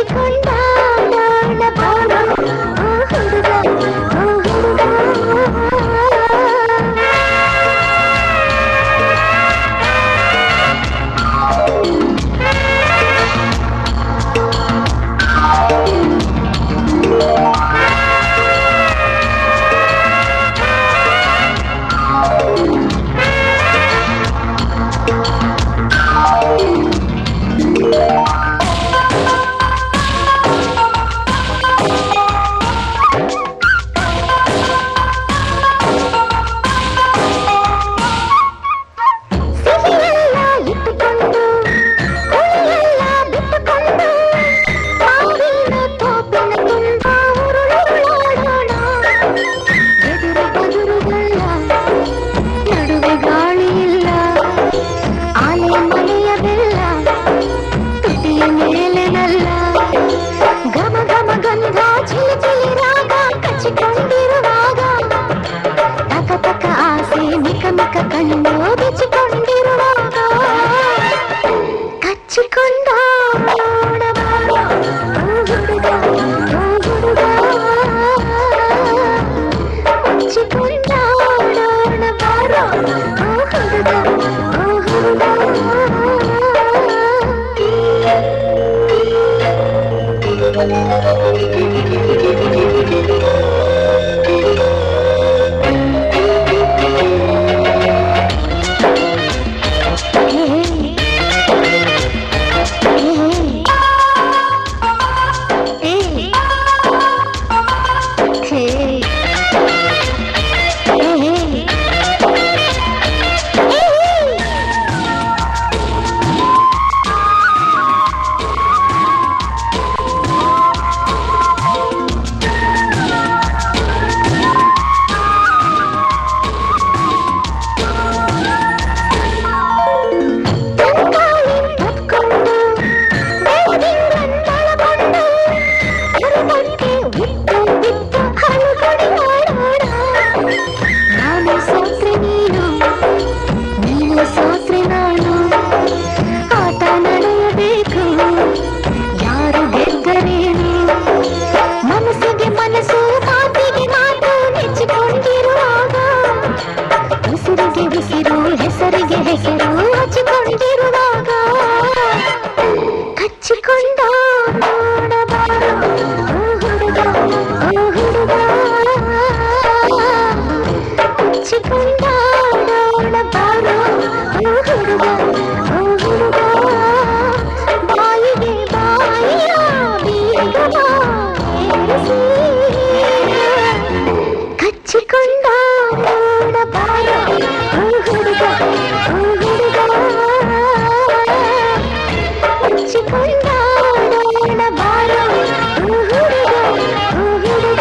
ಹಚ್ಚಿಕೊಂಡ ಬಾರ ಓ ಹುಡುಗ ಓ ಹುಡುಗ ಸಿಹಿಯೆಲ್ಲ ಇಟ್ಟುಕೊಂಡು ಹುಳಿಯೆಲ್ಲ ಬಿಟ್ಟುಕೊಂಡು ಮಾವಿನ ತೋಪಿನ ತುಂಬ ಉರುಳುರುಳಾಡೋಣ ಎದುರು ಬದುರುಗಳ ನಡುವೆ ಗಾಳಿಯಿಲ್ಲ ಆನೆ ಮನೆಯ ಬೆಲ್ಲ ತುಟಿಯ ಮೇಲೆನಲ್ಲ ಘಮ ಘಮ ಗಂಧ ಚಿಲಿ ಚಿಲಿ ರಾಗ ಕಚ್ಚಿಕೊಂಡಿರುವಾಗ ತಕ ತಕ ಆಸೆ ಮಿಕ ಮಿಕ ಕಣ್ಣು ಬಿಚ್ಚಿಕೊಂಡಿರುವಾಗ ಕಚ್ಚಿಕೊಂಡ ನೋಡಬಾರ ಓ ಹುಡುಗ ಓ ಹುಡುಗ ಮುಚ್ಚಿಕೊಂಡ ನೋಡಬಾರ ಓ ಹುಡುಗ ಓ ಹುಡುಗ ಸೋತ್ರೆ ನಾನು ಆಟ ನಡೆಯಬೇಕು ಯಾರು ಗೆದ್ದರೇನು ಮನಸ್ಸಿಗೆ ಮನಸ್ಸು ಮಾತಿಗೆ ಮಾತು ನೆಚ್ಚಿಕೊಂಡಿರುವಾಗ ಉಸಿರಿಗೆ ಉಸಿರು ಹೆಸರಿಗೆ ಹೆಸರು ಹಚ್ಚಿಕೊಂಡಿರುವಾಗ ಕಚ್ಚಿಕೊಂಡ ನೋಡಬಾರ ಓ ಹುಡುಗ ಓ ಹುಡುಗ ಕಚ್ಚಿಕೊಂಡ ನೋಡಬಾರ ಓ ಹುಡುಗ ಓ ಹುಡುಗ ಬಾಯಿಗೆ ಬಾಯಿಯ ಬೀಗ ಬಾಯಿಸಿ ಕಚ್ಚಿಕೊಂಡ ನೋಡಬಾರ ಓ ಹುಡುಗ ಓ ಹುಡುಗ ಕಚ್ಚಿಕೊಂಡ ನೋಡಬಾರ ಓ ಹುಡುಗ ಓ ಹುಡುಗ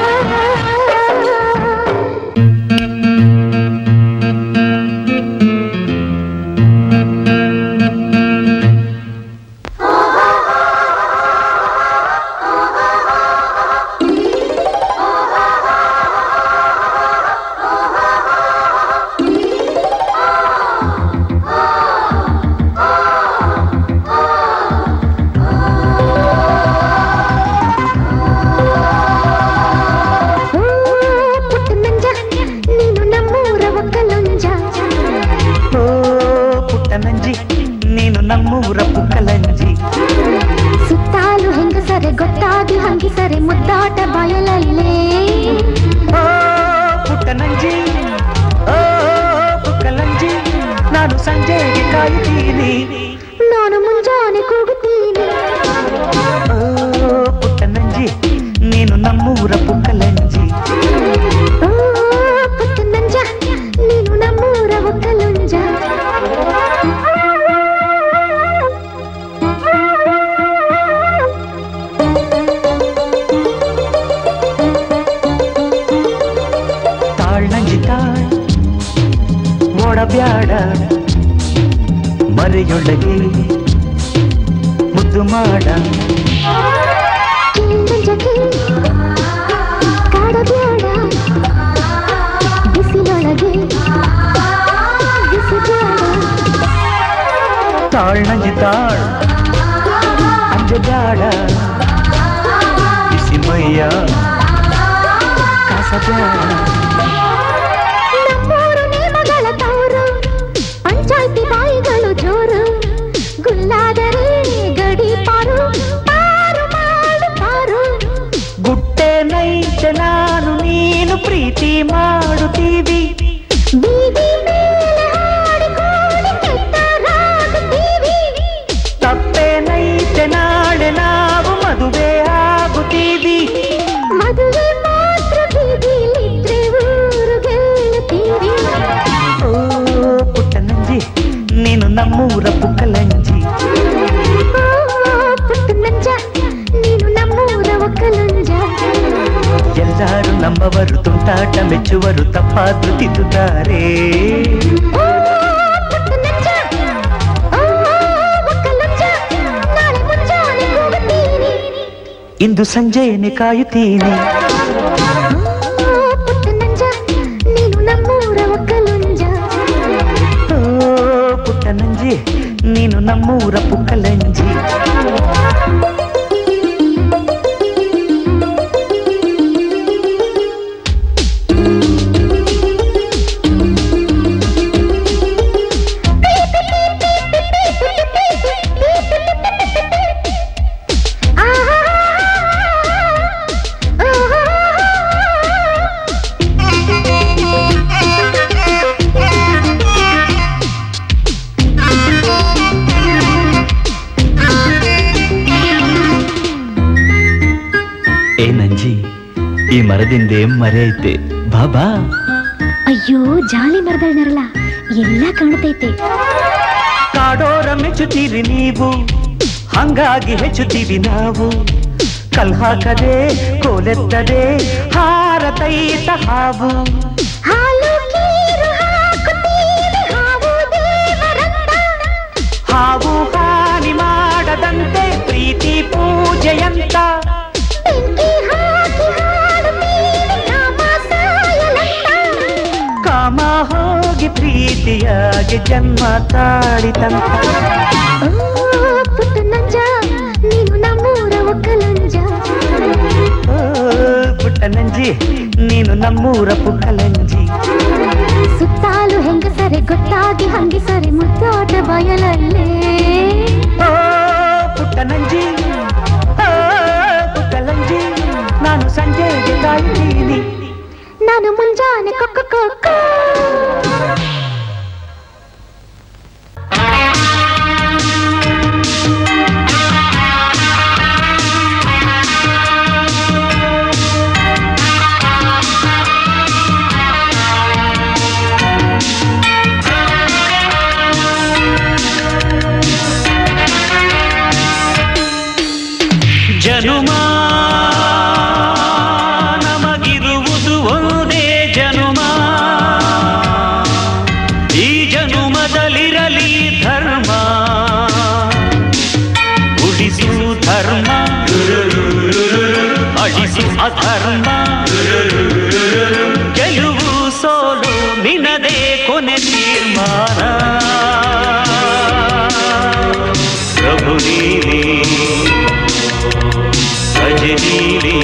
ಓ ಪುಟ್ಟ ನಂಜ ನೀನು ನಮ್ಮೂರ ಒಕ್ಕಲಂಜ ಓ ಪುಟ್ಟ ನಂಜಿ ನೀನು ನಮ್ಮೂರ ಪುಕ್ಕಲಂಜಿ ಸುತ್ತಾಲು ಹೆಂಗಸರೆ ಗೊತ್ತಾಗಿ ಹಂಗಿಸರೆ ಮುದ್ದಾಟ ಬಯಲಲ್ಲೇ ಓ ಪುಟ್ಟ ನಂಜಿ ಓ ಪುಕ್ಕಲಂಜಿ ನಾನು ಸಂಜೆಗೆ ಕಾಯುತ್ತೀನಿ ನಾನು ಮುಂಜಾನೆ ಕೂಗುತ್ತೀನಿ ಓ ಪುಟ್ಟ ನಂಜಿ ನೀನು ನಮ್ಮೂರ ಪುಕ್ಕಲಂಜಿ ಓ ಪುಟ್ಟ ನಂಜ ನೀನು ನಮ್ಮೂರ ಒಕ್ಕಲಂಜ ತಾಳ್ ನಂಜಿ ತಾಳ್ ಓಡಬ್ಯಾಡ ಮರೆಯೊಳಗೆ ಮುದ್ದು ಮಾಡ ಕಿಂದಂಜಕ್ಕೆ ಕಾಡಬ್ಯಾಡ ಬಿಸಿಲೊಳಗೆ ಬಿಸಿಬ್ಯಾಡ ತಾಳ್ ನಂಜಿ ತಾಳ್ ಅಂಜಬ್ಯಾಡ ಪ್ರೀತಿ ಮಾಡುತ್ತೀವಿ ಬೀದಿ ಮೇಲೆ ಹಾಡಿಕೊಂಡು ಕೆಟ್ಟರಾಗುತ್ತೀವಿ ತಪ್ಪೇನೈತೆ ನಾಳೆ ನಾವು ಮದುವೆ ಆಗುತ್ತೀವಿ ಮದುವೆ ಮಾತ್ರ ಬೀದಿಲಿದ್ರೆ ಊರು ಗೆಲ್ಲುತ್ತೀವಿ ಓ ಪುಟ್ಟ ನಂಜಿ ನೀನು ನಮ್ಮೂರ ಪುಕ್ಕಲಂಜಿ ಓ, ಪುಟ್ಟ ನಂಜ ನೀನು ನಮ್ಮೂರ ಒಕ್ಕಲುಂಜ ಎಲ್ಲರೂ ನಮ್ಮವರು ತುಂಟಾಟ ಮೆಚ್ಚುವರು ತಪ್ಪಾದ್ರು ತಿದ್ದುತ್ತಾರೆ ಓ, ಪುಟ್ಟ ನಂಜ ಓ, ಒಕ್ಕಲುಂಜ ನಾಳೆ ಮುಂಜಾನೆ ಕೂಗುತ್ತೀನಿ ಇಂದು ಸಂಜೆಯೇ ಕಾಯುತ್ತೀನಿ ಓ, ಪುಟ್ಟ ನಂಜ ನೀನು ನಮ್ಮೂರ ಒಕ್ಕಲುಂಜ ಓ ಪುಟ್ಟ ನಂಜಿ ನೀನು ನಮ್ಮೂರ ಪುಕ್ಕಲಂಜಿ ಏ ನಂಜಿ ಈ ಮರದಿಂದ ಏನ್ ಮರೆ ಐತೆ ಬಾಬಾ ಅಯ್ಯೋ ಜಾಲಿ ಮರದಳ್ನರಲ್ಲ ಎಲ್ಲ ಕಾಣ್ತೈತೆ ಕಾಡೋರ ಮೆಚ್ಚುತ್ತೀರಿ ನೀವು ಹಂಗಾಗಿ ಹೆಚ್ಚುತ್ತೀವಿ ನಾವು ಕಲ್ ಹಾಕದೆ ಕೋಲೆತ್ತದೆ ಹಾರತೈತ ಹಾವು ಹಾಲು ಕೀರು ಹಾಕುತ್ತೀರಿ ಹಾವು ದೇವರಂತ ಹಾವು ಹಾನಿ ಮಾಡದಂತೆ ಪ್ರೀತಿ ಪೂಜೆಯಂತ ಬೆಂಕಿ ಹಾಕಿ ಹಾಡುತ್ತೀರಿ ನಾಮ ಸಾಯಲಂತ ಕಾಮ ಹೋಗಿ ಪ್ರೀತಿಯಾಗಿ ಜನ್ಮ ತಾಳಿತಂತ ಓ, ಪುಟ್ಟ ನಂಜ ನೀನು ನಮ್ಮೂರ ಒಕ್ಕಲಂಜ ಓ, ಪುಟ್ಟ ನಂಜಿ ನೀನು ನಮ್ಮೂರ ಪುಕ್ಕಲಂಜಿ ಸುತ್ತಾಲು ಹೆಂಗಸರೆ ಗೊತ್ತಾಗಿ ಹಂಗಿಸರೆ ಮುತ್ತಾಟ ಬಯಲಲ್ಲೇ ಓ ಪುಟ್ಟ ನಂಜಿ ಓ ಪುಕ್ಕಲಂಜಿ ನಾನು ಸಂಜೆಗೆ ಕಾಯ್ತೀನಿ ನಾನು ಮುಂಜಾನೆ ಕೊಕ್ಕ ಕೊಕ್ಕ ಜನುಮ ನಮಗಿರುವುದು ಒಂದೇ ಜನುಮ ಈ ಜನುಮದಲ್ಲಿರಲಿ ಧರ್ಮ ಉಳಿಸು ಧರ್ಮ ಅಳಿಸು ಅಧರ್ಮ ಗೆಲುವು ಸೋಲು ನಿನದೇ ಕೊನೆ ತೀರ್ಮಾನ ಪ್ರಭು ನೀನೇ ಭಜನೀಲಿ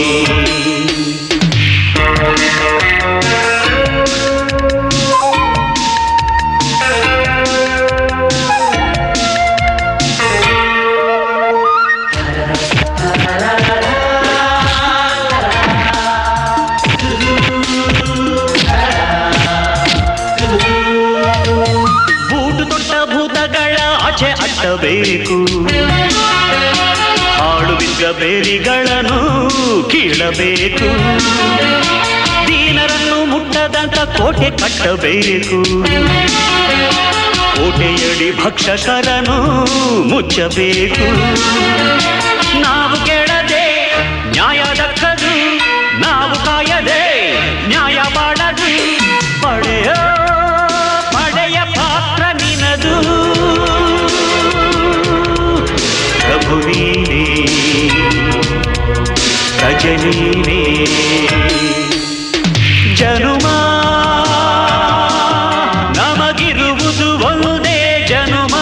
ಬೂಟು ತೊಟ್ಟ ಭೂತಗಳ ಆಚೆ ಅಟ್ಟಬೇಕು ಹಾಳು ಬಿದ್ದ ಬೇರಿಗಳನ್ನು ಕೀಳಬೇಕು ದೀನರನ್ನು ಮುಟ್ಟದಂತ ಕೋಟೆ ಕಟ್ಟಬೇಕು ಕೋಟೆಯಡಿ ಭಕ್ಷಕರನು ಮುಚ್ಚಬೇಕು ನಾವು ಕೇಳದೆ ನ್ಯಾಯ ದಕ್ಕದು ನಾವು ಕಾಯದೆ ನ್ಯಾಯ ಮಾಡದು ಪಡೆಯ ಪಡೆಯ ಪಾತ್ರ ನಿನದು ಪ್ರಭು ನೀನೇ ರಜನೀನೇ ಜನುಮ ನಮಗಿರುವುದು ಒಂದೇ ಜನುಮ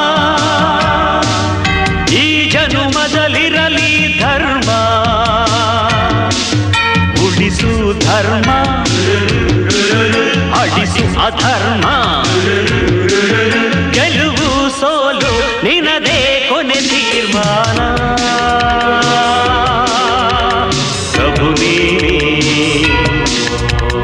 ಈ ಜನುಮದಲ್ಲಿರಲಿ ಧರ್ಮ ಉಳಿಸು ಧರ್ಮ ಅಳಿಸು ಅಧರ್ಮ ಗೆಲುವು ಸೋಲು ನಿನದೇ ಕೊನೆ ತೀರ್ಮಾನ ಪ್ರಭು ನೀನೇ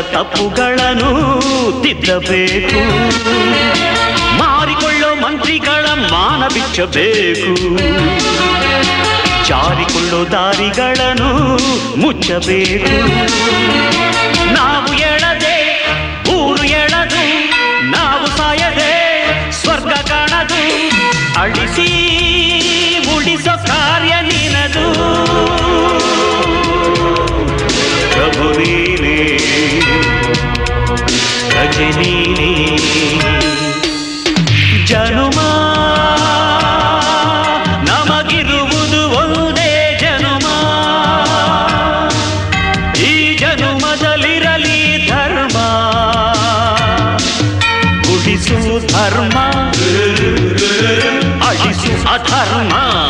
ತಪ್ಪುಗಳನ್ನು ತಿದ್ದಬೇಕು ಮಾರಿಕೊಳ್ಳೋ ಮಂತ್ರಿಗಳ ಮಾನ ಬಿಚ್ಚಬೇಕು ಜಾರಿಕೊಳ್ಳೋ ದಾರಿಗಳನ್ನು ಮುಚ್ಚಬೇಕು ನಾವು ಎಳದೆ ಊರು ಎಳದು ನಾವು ಸಾಯದೆ ಸ್ವರ್ಗ ಕಾಣದು ಅಳಿಸಿ ಉಳಿಸೋ ಕಾರ್ಯ ನಿನದು ಪ್ರಭು ನೀನೇ ರಜೆ ನೀನೇ ಜನುಮ ನಮಗಿರುವುದು ಒಂದೇ ಜನುಮ ಈ ಜನುಮದಲ್ಲಿರಲಿ ಧರ್ಮ ಉಳಿಸು ಧರ್ಮ ಅಳಿಸು ಅಧರ್ಮ